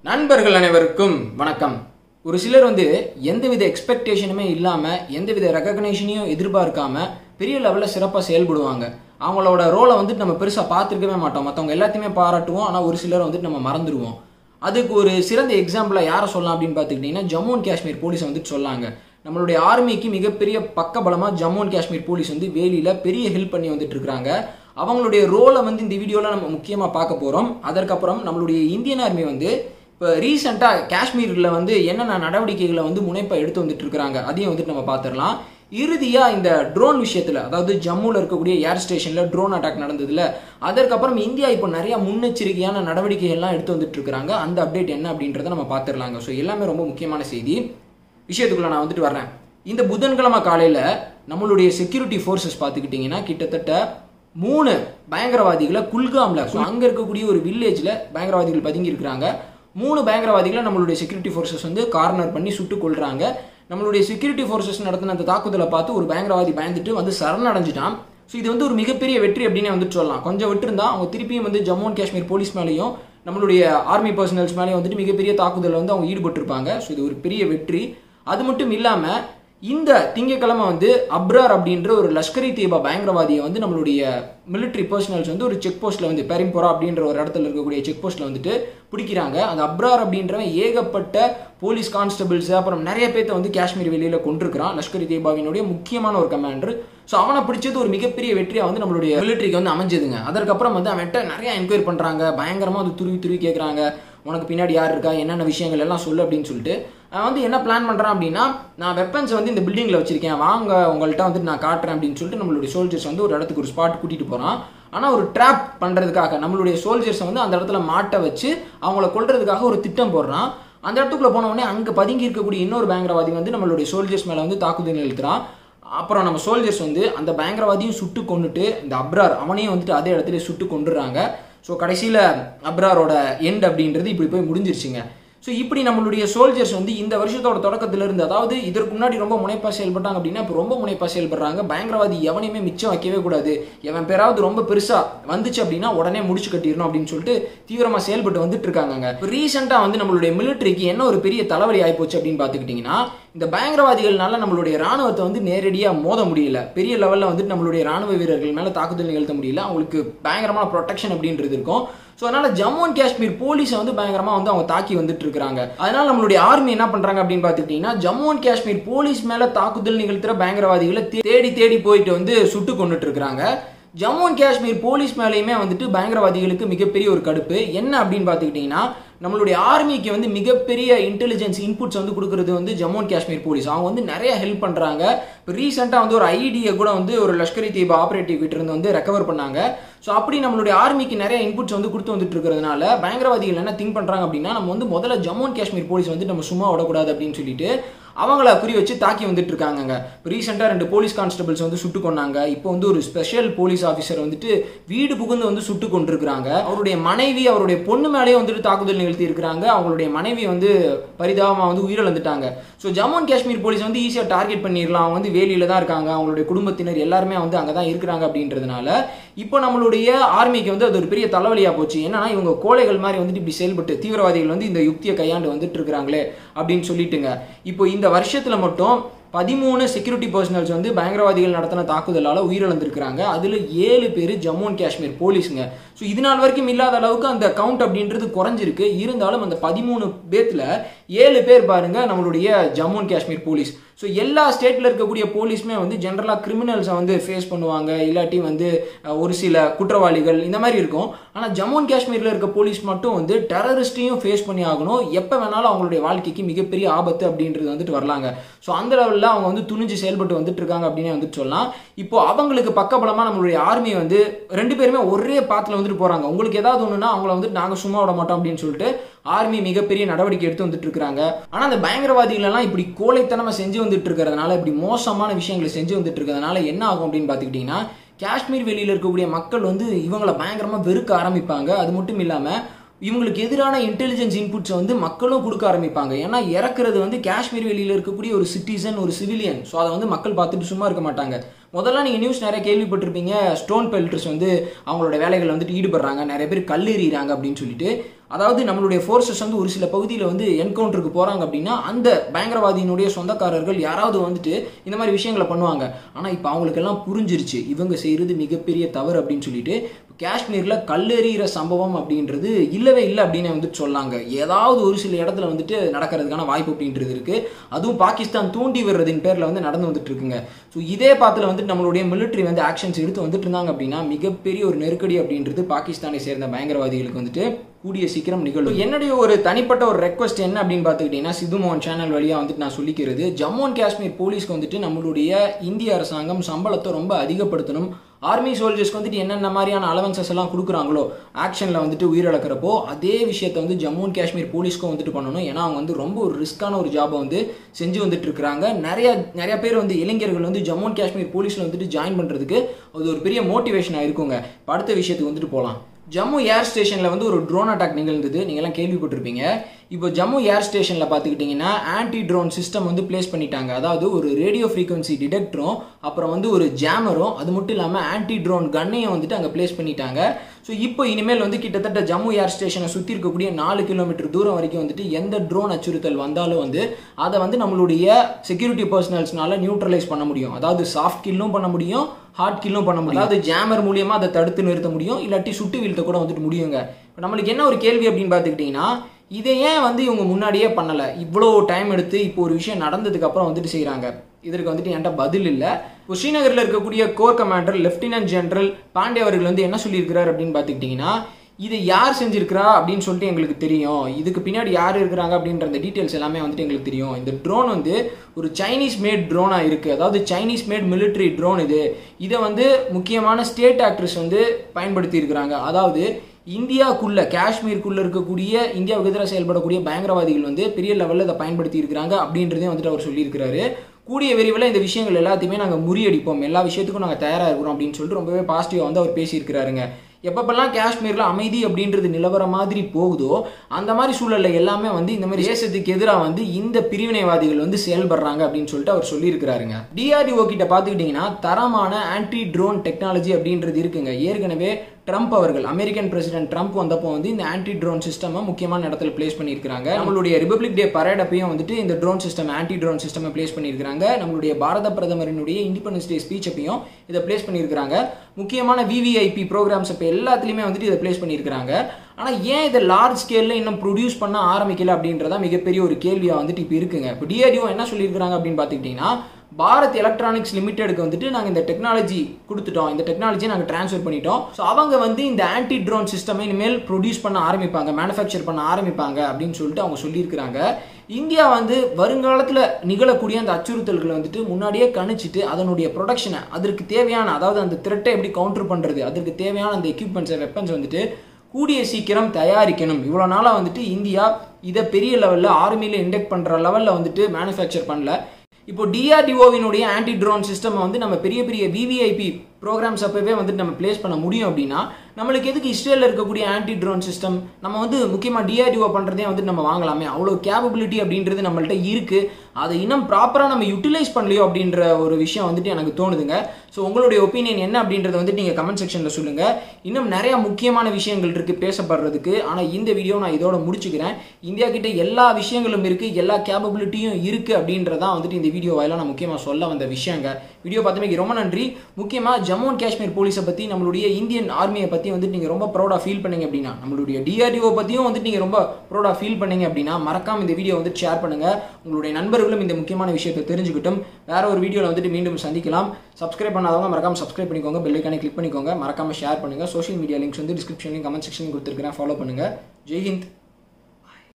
நண்பர்கள் அனைவருக்கும் வணக்கம் ஒரு சிலர் வந்து எந்தவித எக்ஸ்பெக்டேஷனுமே இல்லாமல் எந்தவித ரெக்கக்னேஷனையும் எதிர்பார்க்காம பெரிய லெவலில் சிறப்பாக செயல்படுவாங்க அவங்களோட ரோலை வந்துட்டு நம்ம பெருசாக பார்த்துருக்கவே மாட்டோம் மற்றவங்க எல்லாத்தையுமே பாராட்டுவோம் ஆனால் ஒரு சிலர் வந்துட்டு நம்ம மறந்துடுவோம் அதுக்கு ஒரு சிறந்த எக்ஸாம்பிளாக யாரை சொல்லலாம் அப்படின்னு பார்த்துக்கிட்டிங்கன்னா ஜம்மு அண்ட் காஷ்மீர் போலீஸ் வந்துட்டு சொல்லாங்க நம்மளுடைய ஆர்மிக்கு மிகப்பெரிய பக்கபலமாக ஜம்மு அண்ட் காஷ்மீர் போலீஸ் வந்து வேலியில் பெரிய ஹெல்ப் பண்ணி வந்துட்டு இருக்காங்க அவங்களுடைய ரோலை வந்து இந்த வீடியோவில் நம்ம முக்கியமாக பார்க்க போகிறோம் அதற்கப்புறம் நம்மளுடைய இந்தியன் ஆர்மி வந்து இப்போ ரீசெண்டாக காஷ்மீரில் வந்து என்னென்ன நடவடிக்கைகளை வந்து முனைப்பாக எடுத்து வந்துட்டு இருக்கிறாங்க அதையும் வந்துட்டு நம்ம பார்த்துடலாம் இறுதியாக இந்த ட்ரோன் விஷயத்தில் அதாவது ஜம்முவில் இருக்கக்கூடிய ஏர் ஸ்டேஷனில் ட்ரோன் அட்டாக் நடந்ததுல அதற்கப்புறம் இந்தியா இப்போ நிறைய முன்னெச்சரிக்கையான நடவடிக்கைகள்லாம் எடுத்து வந்துட்டு இருக்கிறாங்க அந்த அப்டேட் என்ன அப்படின்றத நம்ம பார்த்துடலாங்க ஸோ எல்லாமே ரொம்ப முக்கியமான செய்தி விஷயத்துக்குள்ள நான் வந்துட்டு வர்றேன் இந்த புதன்கிழமை காலையில் நம்மளுடைய செக்யூரிட்டி ஃபோர்ஸஸ் பார்த்துக்கிட்டிங்கன்னா கிட்டத்தட்ட மூணு பயங்கரவாதிகளை குல்காமில் ஸோ அங்கே இருக்கக்கூடிய ஒரு வில்லேஜில் பயங்கரவாதிகள் பதுங்கி இருக்கிறாங்க மூணு பயங்கரவாதிகளை நம்மளுடைய செக்யூரிட்டி ஃபோர்ஸஸ் வந்து கார்னர் பண்ணி சுட்டுக் கொள்றாங்க நம்மளுடைய செக்யூரிட்டி ஃபோர்ஸஸ் நடத்தின அந்த தாக்குதலை பார்த்து ஒரு பயங்கரவாதி பயந்துட்டு வந்து சரணடைஞ்சிட்டான் ஸோ இது வந்து ஒரு மிகப்பெரிய வெற்றி அப்படின்னு வந்துட்டு சொல்லலாம் கொஞ்சம் விட்டுருந்தா அவங்க திருப்பியும் வந்து ஜம்மு அண்ட் காஷ்மீர் போலீஸ் மேலேயும் நம்மளுடைய ஆர்மி பர்சனல்ஸ் மேலேயும் வந்துட்டு மிகப்பெரிய தாக்குதலில் வந்து அவங்க ஈடுபட்டிருப்பாங்க ஸோ இது ஒரு பெரிய வெற்றி அது மட்டும் இல்லாமல் இந்த திங்கக்கிழமை வந்து அப்ரார் அப்படின்ற ஒரு லஷ்கரி தீபா பயங்கரவாதியை வந்து நம்மளுடைய மிலிட்ரி பர்சனல்ஸ் வந்து ஒரு செக் போஸ்ட்டில் வந்து பெரிம்போரா அப்படின்ற ஒரு இடத்துல இருக்கக்கூடிய செக் போஸ்ட்டில் வந்துட்டு பிடிக்கிறாங்க அந்த அப்ரார் அப்படின்றவன் ஏகப்பட்ட போலீஸ் கான்ஸ்டபிள்ஸ் அப்புறம் நிறைய பேர்த்த வந்து காஷ்மீர் வெளியில் கொண்டிருக்கிறான் லஷ்கரி தீபாவினுடைய முக்கியமான ஒரு கமாண்டர் ஸோ அவனை பிடிச்சது ஒரு மிகப்பெரிய வெற்றியாக வந்து நம்மளுடைய மிலிட்ரிக்கு வந்து அமைஞ்சதுங்க அதற்கப்புறம் வந்து அவன்கிட்ட நிறைய என்கொயரி பண்ணுறாங்க பயங்கரமாக வந்து துருவி துருவி கேட்குறாங்க உனக்கு பின்னாடி யார் இருக்கா என்னென்ன விஷயங்கள் எல்லாம் சொல்லு அப்படின்னு சொல்லிட்டு அவன் வந்து என்ன பிளான் பண்ணுறான் அப்படின்னா நான் வெப்பன்ஸ் வந்து இந்த பில்டிங்கில் வச்சிருக்கேன் வாங்க உங்கள்கிட்ட வந்துட்டு நான் காட்டுறேன் அப்படின்னு சொல்லிட்டு நம்மளுடைய சோல்ஜர்ஸ் வந்து ஒரு இடத்துக்கு ஒரு ஸ்பாட் கூட்டிகிட்டு போகிறான் ஆனால் ஒரு ட்ராப் பண்ணுறதுக்காக நம்மளுடைய சோல்ஜர்ஸை வந்து அந்த இடத்துல மாட்ட வச்சு அவங்கள கொல்றதுக்காக ஒரு திட்டம் போடுறான் அந்த இடத்துக்குள்ள போன உடனே அங்கே பதுங்கி இருக்கக்கூடிய இன்னொரு பயங்கரவாதி வந்து நம்மளுடைய சோல்ஜர்ஸ் மேலே வந்து தாக்குதல் நிறுத்துறான் அப்புறம் நம்ம சோல்ஜர்ஸ் வந்து அந்த பயங்கரவாதியும் சுட்டு கொண்டுட்டு இந்த அப்ரார் அவனையும் வந்துட்டு அதே இடத்துல சுட்டு கொண்டுறாங்க ஸோ கடைசியில் அப்ராரோட எண்ட் அப்படின்றது இப்படி போய் முடிஞ்சிருச்சுங்க ஸோ இப்படி நம்மளுடைய சோல்ஜர்ஸ் வந்து இந்த வருஷத்தோட தொடக்கத்துல இருந்து அதாவது இதற்கு முன்னாடி ரொம்ப முனைப்பாக செயல்பட்டாங்க அப்படின்னா இப்போ ரொம்ப முனைப்பாக செயல்படுறாங்க பயங்கரவாதி எவனையுமே மிச்சம் வைக்கவே கூடாது எவன் பேராவது ரொம்ப பெருசாக வந்துச்சு அப்படின்னா உடனே முடிச்சு கட்டிடணும் அப்படின்னு சொல்லிட்டு தீவிரமாக செயல்பட்டு வந்துட்டு இருக்காங்க ரீசெண்டாக வந்து நம்மளுடைய மிலிட்ரிக்கு என்ன ஒரு பெரிய தலைவலி ஆயிப்போச்சு அப்படின்னு பார்த்துக்கிட்டிங்கன்னா இந்த பயங்கரவாதிகள்னால நம்மளுடைய ராணுவத்தை வந்து நேரடியாக மோத முடியல பெரிய லெவலில் வந்துட்டு நம்மளுடைய ராணுவ வீரர்கள் மேலே தாக்குதல் நிகழ்த்த முடியல அவங்களுக்கு பயங்கரமான ப்ரொடெக்ஷன் அப்படின்றது இருக்கும் ஸோ அதனால ஜம்மு அண்ட் காஷ்மீர் போலீஸை வந்து பயங்கரமாக வந்து அவங்க தாக்கி வந்துட்டு இருக்காங்க அதனால நம்மளுடைய ஆர்மி என்ன பண்றாங்க அப்படின்னு பார்த்துக்கிட்டிங்கன்னா ஜம்மு அண்ட் காஷ்மீர் போலீஸ் மேலே தாக்குதல் நிகழ்த்துற பயங்கரவாதிகளை தேடி தேடி போயிட்டு வந்து சுட்டு கொண்டுட்டு இருக்கிறாங்க ஜம்மு அண்ட் காஷ்மீர் போலீஸ் மேலேயுமே வந்துட்டு பயங்கரவாதிகளுக்கு மிகப்பெரிய ஒரு கடுப்பு என்ன அப்படின்னு பார்த்துக்கிட்டிங்கன்னா நம்மளுடைய ஆர்மிக்கு வந்து மிகப்பெரிய இன்டெலிஜென்ஸ் இன்புட்ஸ் வந்து கொடுக்குறது வந்து ஜம்மு அண்ட் காஷ்மீர் போலீஸ் அவங்க வந்து நிறைய ஹெல்ப் பண்ணுறாங்க இப்போ ரீசெண்டாக வந்து ஒரு ஐடியை கூட வந்து ஒரு லஷ்கரி தீபா ஆப்ரேட்டிவ் கிட்ட இருந்து வந்து ரெக்கவர் பண்ணாங்க ஸோ அப்படி நம்மளுடைய ஆர்மிக்கு நிறைய இன்புட்ஸ் வந்து கொடுத்து வந்துட்டு இருக்கிறதுனால பயங்கரவாதிகள் என்ன திங்க் பண்ணுறாங்க அப்படின்னா நம்ம வந்து முதல்ல ஜம்மு அண்ட் காஷ்மீர் போலீஸ் வந்து நம்ம சும்மா விடக்கூடாது அப்படின்னு சொல்லிட்டு அவங்கள குறி வச்சு தாக்கி வந்துட்டு இருக்காங்க இப்போ ரீசெண்டாக ரெண்டு போலீஸ் கான்ஸ்டபிள்ஸ் வந்து சுட்டு கொண்டாங்க இப்போ வந்து ஒரு ஸ்பெஷல் போலீஸ் ஆஃபீஸர் வந்துட்டு வீடு புகுந்து வந்து சுட்டு கொண்டிருக்கிறாங்க அவருடைய மனைவி அவருடைய பொண்ணு மேலேயே வந்துட்டு தாக்குதல் நிகழ்த்தி இருக்கிறாங்க அவங்களுடைய மனைவி வந்து பரிதாபமாக வந்து உயிரிழந்துட்டாங்க so Jammu and Kashmir police வந்து ஈஸியாக டார்கெட் பண்ணிடலாம் அவங்க வந்து வேலியில தான் இருக்காங்க அவங்களுடைய குடும்பத்தினர் எல்லாருமே வந்து அங்கே தான் இருக்கிறாங்க அப்படின்றதுனால இப்போ நம்மளுடைய ஆர்மிக்கு வந்து அது ஒரு பெரிய தலைவலியாக போச்சு என்னன்னா இவங்க கோழைகள் மாதிரி வந்துட்டு இப்படி செயல்பட்டு தீவிரவாதிகள் வந்து இந்த யுக்தியை கையாண்டு வந்துட்டு இருக்கிறாங்களே அப்படின்னு சொல்லிட்டுங்க இப்போ இந்த வருஷத்தில் மட்டும் பதிமூணு செக்யூரிட்டி பர்சனல்ஸ் வந்து பயங்கரவாதிகள் நடத்தின தாக்குதலால் உயிரிழந்திருக்கிறாங்க அதில் ஏழு பேர் ஜம்மு அண்ட் காஷ்மீர் போலீஸுங்க ஸோ இது நாள் வரைக்கும் இல்லாத அளவுக்கு அந்த கவுண்ட் அப்படின்றது குறைஞ்சிருக்கு இருந்தாலும் அந்த பதிமூணு பேத்தில் ஏழு பேர் பாருங்க நம்மளுடைய Jammu and Kashmir police so எல்லா ஸ்டேட்டில் இருக்கக்கூடிய போலீஸுமே வந்து ஜென்ரலாக கிரிமினல்ஸை வந்து ஃபேஸ் பண்ணுவாங்க இல்லாட்டி வந்து ஒரு சில குற்றவாளிகள் இந்த மாதிரி இருக்கும் ஆனால் ஜம்மு அண்ட் காஷ்மீரில் இருக்க போலீஸ் மட்டும் வந்து டெரரிஸ்ட்டையும் ஃபேஸ் பண்ணி ஆகணும் எப்போ வேணாலும் அவங்களுடைய வாழ்க்கைக்கு மிகப்பெரிய ஆபத்து அப்படின்றது வந்துட்டு வரலாங்க ஸோ அந்த லெவலில் அவங்க வந்து துணிஞ்சு செயல்பட்டு வந்துட்டு இருக்காங்க அப்படின்னு வந்துட்டு சொல்லலாம் இப்போ அவங்களுக்கு பக்கபலமாக நம்மளுடைய ஆர்மி வந்து ரெண்டு பேருமே ஒரே பாத்தில் வந்துட்டு போகிறாங்க உங்களுக்கு ஏதாவது ஒன்றுனா அவங்கள வந்து நாங்கள் சும்மா விட மாட்டோம் அப்படின்னு சொல்லிட்டு ஆர்மி மிகப்பெரிய நடவடிக்கை எடுத்து வந்துட்டு இருக்காங்க ஆனால் அந்த பயங்கரவாதிகள் எல்லாம் இப்படி கோழைத்தனமாக செஞ்சு வந்துட்டு இருக்கிறதுனால இப்படி மோசமான விஷயங்களை செஞ்சு வந்துட்டு இருக்கிறதுனால என்ன ஆகும் அப்படின்னு பார்த்துக்கிட்டிங்கன்னா காஷ்மீர் வெளியில் இருக்கக்கூடிய மக்கள் வந்து இவங்களை பயங்கரமாக வெறுக்க ஆரம்பிப்பாங்க அது மட்டும் இல்லாமல் இவங்களுக்கு எதிரான இன்டெலிஜென்ஸ் இன்புட்ஸை வந்து மக்களும் கொடுக்க ஆரம்பிப்பாங்க ஏன்னா இறக்குறது வந்து காஷ்மீர் வெளியில் இருக்கக்கூடிய ஒரு சிட்டிசன் ஒரு சிவிலியன் ஸோ அதை வந்து மக்கள் பார்த்துட்டு சும்மா இருக்க மாட்டாங்க முதல்ல நீங்கள் நியூஸ் நிறைய கேள்விப்பட்டிருப்பீங்க ஸ்டோன் பெல்டர்ஸ் வந்து அவங்களோட வேலைகளை வந்துட்டு ஈடுபடுறாங்க நிறைய பேர் கல்லெறிகிறாங்க அப்படின்னு சொல்லிட்டு அதாவது நம்மளுடைய ஃபோர்ஸஸ் வந்து ஒரு சில பகுதியில் வந்து என்கவுண்டருக்கு போகிறாங்க அப்படின்னா அந்த பயங்கரவாதியினுடைய சொந்தக்காரர்கள் யாராவது வந்துட்டு இந்த மாதிரி விஷயங்களை பண்ணுவாங்க ஆனால் இப்போ அவங்களுக்கெல்லாம் புரிஞ்சிருச்சு இவங்க செய்கிறது மிகப்பெரிய தவறு அப்படின்னு சொல்லிட்டு காஷ்மீரில் கல்லெறிகிற சம்பவம் அப்படின்றது இல்லவே இல்லை அப்படின்னு வந்துட்டு சொல்லாங்க ஏதாவது ஒரு சில இடத்துல வந்துட்டு நடக்கிறதுக்கான வாய்ப்பு அப்படின்றது இருக்குது அதுவும் பாகிஸ்தான் தூண்டி விடுறதின் பேரில் வந்து நடந்து வந்துட்டு இருக்குங்க ஸோ இதே பாத்தில் வந்துட்டு நம்மளுடைய மிலிட்ரி வந்து ஆக்ஷன்ஸ் எடுத்து வந்துட்டு இருந்தாங்க அப்படின்னா மிகப்பெரிய ஒரு நெருக்கடி அப்படின்றது பாகிஸ்தானை சேர்ந்த பயங்கரவாதிகளுக்கு வந்துட்டு கூடிய சீக்கிரம் நிகழும் என்னுடைய ஒரு தனிப்பட்ட ஒரு ரெக்வஸ்ட் என்ன அப்படின்னு பார்த்துக்கிட்டிங்கன்னா சிதுமோகன் சேனல் வழியாக வந்துட்டு நான் சொல்லிக்கிறது ஜம்மு அண்ட் காஷ்மீர் போலீஸ்க்கு வந்துட்டு நம்மளுடைய இந்திய அரசாங்கம் சம்பளத்தை ரொம்ப அதிகப்படுத்தணும் ஆர்மி சோல்ஜர்ஸ்க்கு வந்துட்டு என்னென்ன மாதிரியான அலவன்சஸ் எல்லாம் கொடுக்குறாங்களோ ஆக்ஷனில் வந்துட்டு உயிரிழக்கிறப்போ அதே விஷயத்தை வந்து ஜம்மு அண்ட் காஷ்மீர் போலீஸ்க்கும் வந்துட்டு பண்ணணும் ஏன்னா அவங்க வந்து ரொம்ப ஒரு ரிஸ்க்கான ஒரு ஜாபை வந்து செஞ்சு வந்துட்டு இருக்கிறாங்க நிறைய நிறைய பேர் வந்து இளைஞர்கள் வந்து ஜம்மு அண்ட் காஷ்மீர் போலீஸில் வந்துட்டு ஜாயின் பண்ணுறதுக்கு அது ஒரு பெரிய மோட்டிவேஷனாக இருக்குங்க இப்போ அடுத்த விஷயத்துக்கு வந்துட்டு போகலாம் ஜம்மு ஏர் ஸ்டேஷனில் வந்து ஒரு ட்ரோன் அட்டாக் நிகழ்ந்தது நீங்கள்லாம் கேள்விப்பட்டிருப்பீங்க இப்போ ஜம்மு ஏர் ஸ்டேஷனில் பார்த்துக்கிட்டிங்கன்னா ஆன்டி ட்ரோன் சிஸ்டம் வந்து பிளேஸ் பண்ணிட்டாங்க அதாவது ஒரு ரேடியோ ஃப்ரீக்வன்சி டிடெக்டரும் அப்புறம் வந்து ஒரு ஜாமரும் அது மட்டும் இல்லாமல் ஆன்டி ட்ரோன் கன்னையும் வந்துட்டு அங்கே பிளேஸ் பண்ணிட்டாங்க ஸோ இப்போ இனிமேல் வந்து கிட்டத்தட்ட ஜம்மு ஏர் ஸ்டேஷனை சுற்றி இருக்கக்கூடிய நாலு கிலோமீட்டர் தூரம் வரைக்கும் வந்துட்டு எந்த ட்ரோன் அச்சுறுத்தல் வந்தாலும் வந்து அதை வந்து நம்மளுடைய செக்யூரிட்டி பர்சனல்ஸ்னால நியூட்ரலைஸ் பண்ண முடியும் அதாவது சாஃப்ட் கில்லும் பண்ண முடியும் ஹார்ட் கில்லும் பண்ண முடியும் அதாவது ஜாமர் மூலியமா அதை தடுத்து நிறுத்த முடியும் இல்லாட்டி சுட்டு வீழ்த்த கூட வந்துட்டு முடியுங்க இப்போ நம்மளுக்கு என்ன ஒரு கேள்வி அப்படின்னு பார்த்துக்கிட்டிங்கன்னா இதை ஏன் வந்து இவங்க முன்னாடியே பண்ணலை இவ்வளோ டைம் எடுத்து இப்போ ஒரு விஷயம் நடந்ததுக்கு அப்புறம் வந்துட்டு செய்கிறாங்க இதற்கு வந்துட்டு என்கிட்ட பதில் இல்லை இப்போ ஸ்ரீநகரில் இருக்கக்கூடிய core commander lieutenant general Pandey அவர்கள் வந்து என்ன சொல்லியிருக்கிறார் அப்படின்னு பார்த்துக்கிட்டிங்கன்னா இதை யார் செஞ்சிருக்கிறா அப்படின்னு சொல்லிட்டு எங்களுக்கு தெரியும் இதுக்கு பின்னாடி யார் இருக்கிறாங்க அப்படின்ற அந்த டீட்டெயில்ஸ் எல்லாமே வந்துட்டு எங்களுக்கு தெரியும் இந்த ட்ரோன் வந்து ஒரு சைனீஸ் மேட் ட்ரோனாக இருக்குது அதாவது சைனீஸ் மேட் மிலிட்ரி ட்ரோன் இது இதை வந்து முக்கியமான ஸ்டேட் ஆக்டர்ஸ் வந்து பயன்படுத்தி இருக்கிறாங்க அதாவது இந்தியாவுக்குள்ள காஷ்மீருக்குள்ள இருக்கக்கூடிய இந்தியாவுக்கு எதிராக செயல்படக்கூடிய பயங்கரவாதிகள் வந்து பெரிய லெவலில் இதை பயன்படுத்தி இருக்கிறாங்க அப்படின்றதையும் வந்துட்டு அவர் சொல்லியிருக்கிறாரு கூடிய விரைவில் இந்த விஷயங்கள் எல்லாத்தையுமே நாங்கள் முறியடிப்போம் எல்லா விஷயத்துக்கும் நாங்கள் தயாராக இருக்கிறோம் அப்படின்னு சொல்லிட்டு ரொம்பவே பாசிட்டிவாக வந்து அவர் பேசியிருக்கிறாருங்க எப்பப்பெல்லாம் காஷ்மீரில் அமைதி அப்படின்றது நிலவர மாதிரி போகுதோ அந்த மாதிரி சூழலில் எல்லாமே வந்து இந்த மாதிரி தேசத்துக்கு எதிராக வந்து இந்த பிரிவினைவாதிகள் வந்து செயல்படுறாங்க அப்படின்னு சொல்லிட்டு அவர் சொல்லியிருக்கிறாருங்க டிஆர்டிஓ கிட்ட பார்த்துக்கிட்டிங்கன்னா தரமான ஆன்டி ட்ரோன் டெக்னாலஜி அப்படின்றது இருக்குங்க ஏற்கனவே ட்ரம்ப் அவர்கள் அமெரிக்கன் பிரசிடென்ட் ட்ரம்ப் வந்தப்போ வந்து இந்த ஆன்டி ட்ரோன் சிஸ்டமை முக்கியமான இடத்துல பிளேஸ் பண்ணியிருக்காங்க நம்மளுடைய ரிபப்ளிக் டே பரேட் அப்பயும் வந்துட்டு இந்த ட்ரோன் சிஸ்டம் ஆன்டி ட்ரோன் சிஸ்டமை பிளேஸ் பண்ணியிருக்காங்க நம்மளுடைய பாரத பிரதமரினுடைய இண்டிபெண்டன்ஸ் டே ஸ்பீச் அப்பையும் இதை பிளேஸ் பண்ணியிருக்காங்க முக்கியமான விவிஐபி ப்ரோக்ராம்ஸ் அப்போ எல்லாத்துலேயுமே வந்துட்டு இதை பிளேஸ் பண்ணியிருக்காங்க ஆனால் ஏன் இதை லார்ஜ் ஸ்கேலில் இன்னும் ப்ரொடியூஸ் பண்ண ஆரம்பிக்கல அப்படின்றதா மிகப்பெரிய ஒரு கேள்வியாக வந்துட்டு இப்போ இருக்குங்க இப்போ டிஆர்டிஓ என்ன சொல்லியிருக்கிறாங்க அப்படின்னு பார்த்துக்கிட்டிங்கன்னா பாரத் எலக்ட்ரானிக்ஸ் லிமிடெடுக்கு வந்துட்டு நாங்கள் இந்த டெக்னாலஜி கொடுத்துட்டோம் இந்த டெக்னாலஜியை நாங்கள் ட்ரான்ஸ்ஃபர் பண்ணிட்டோம் ஸோ அவங்க வந்து இந்த ஆன்டி ட்ரோன் சிஸ்டமை இனிமேல் ப்ரொடியூஸ் பண்ண ஆரம்பிப்பாங்க மேனுஃபேக்சர் பண்ண ஆரம்பிப்பாங்க அப்படின்னு சொல்லிட்டு அவங்க சொல்லியிருக்கிறாங்க இந்தியா வந்து வருங்காலத்தில் நிகழக்கூடிய அந்த அச்சுறுத்தல்களை வந்துட்டு முன்னாடியே கணிச்சிட்டு அதனுடைய ப்ரொடக்ஷனை அதற்கு தேவையான அதாவது அந்த த்ரெட்டை எப்படி கவுண்டர் பண்ணுறது அதற்கு தேவையான அந்த எக்யூப்மெண்ட்ஸை வெப்பன்ஸ் வந்துட்டு கூடிய சீக்கிரம் தயாரிக்கணும் இவ்வளோ நாளாக வந்துட்டு இந்தியா இதை பெரிய லெவலில் ஆர்மியில் இண்டெக்ட் பண்ணுற லெவலில் வந்துட்டு மேனுஃபேக்சர் பண்ணல இப்போ டிஆர்டிஓவினுடைய ஆன்டி ட்ரோன் சிஸ்டம் வந்து நம்ம பெரிய பெரிய விவிஐபி ப்ரோக்ராம்ஸ் அப்பவே வந்துட்டு நம்ம பிளேஸ் பண்ண முடியும் அப்படின்னா நம்மளுக்கு எதுக்கு இஸ்ரேலில் இருக்கக்கூடிய ஆன்டி ட்ரோன் சிஸ்டம் நம்ம வந்து முக்கியமாக டிஆர்டிஓ பண்ணுறதே வந்துட்டு நம்ம வாங்கலாமே அவ்வளோ கேப்பபிலிட்டி அப்படின்றது நம்மள்ட்ட இருக்குது அதை இன்னும் ப்ராப்பராக நம்ம யூட்டிலைஸ் பண்ணலையோ அப்படின்ற ஒரு விஷயம் வந்துட்டு எனக்கு தோணுதுங்க ஸோ உங்களுடைய ஒப்பீனியன் என்ன அப்படின்றத வந்துட்டு நீங்கள் கமெண்ட் செக்ஷனில் சொல்லுங்கள் இன்னும் நிறைய முக்கியமான விஷயங்கள் இருக்குது பேசப்படுறதுக்கு ஆனால் இந்த வீடியோ நான் இதோட முடிச்சுக்கிறேன் இந்தியா கிட்ட எல்லா விஷயங்களும் இருக்குது எல்லா கேப்பபிலிட்டியும் இருக்குது அப்படின்றதான் வந்துட்டு இந்த வீடியோ வாயிலாக நான் முக்கியமாக சொல்ல வந்த விஷயங்க வீடியோ பார்த்தமைக்கு ரொம்ப நன்றி முக்கியமாக ஜம்மு அண்ட் காஷ்மீர் போலீஸை பற்றி நம்மளுடைய இந்தியன் ஆர்மியை பற்றி வந்துட்டு நீங்கள் ரொம்ப ப்ரௌடாக ஃபீல் பண்ணீங்க அப்படின்னா நம்மளுடைய டிஆர்டிஓ பற்றியும் வந்துட்டு நீங்கள் ரொம்ப ப்ரௌடாக ஃபீல் பண்ணீங்க அப்படின்னா மறக்காம இந்த வீடியோ வந்துட்டு ஷேர் பண்ணுங்கள் உங்களுடைய நண்பர்களும் இந்த முக்கியமான விஷயத்தை தெரிஞ்சுக்கிட்டும் வேற ஒரு வீடியோவில் வந்துட்டு மீண்டும் சந்திக்கலாம் சப்ஸ்கிரைப் பண்ணாதவங்க மறக்காம சப்ஸ்கிரைப் பண்ணிக்கோங்க பெல் ஐக்கானே கிளிக் பண்ணிக்கோங்க மறக்காம ஷேர் பண்ணுங்கள் சோஷியல் மீடியா லிங்க்ஸ் வந்து டிஸ்கிரிப்ஷன்லையும் கமெண்ட் செக்ஷன்லையும் கொடுத்துருக்கிறேன் ஃபாலோ பண்ணுங்கள் ஜெய் ஹிந்த்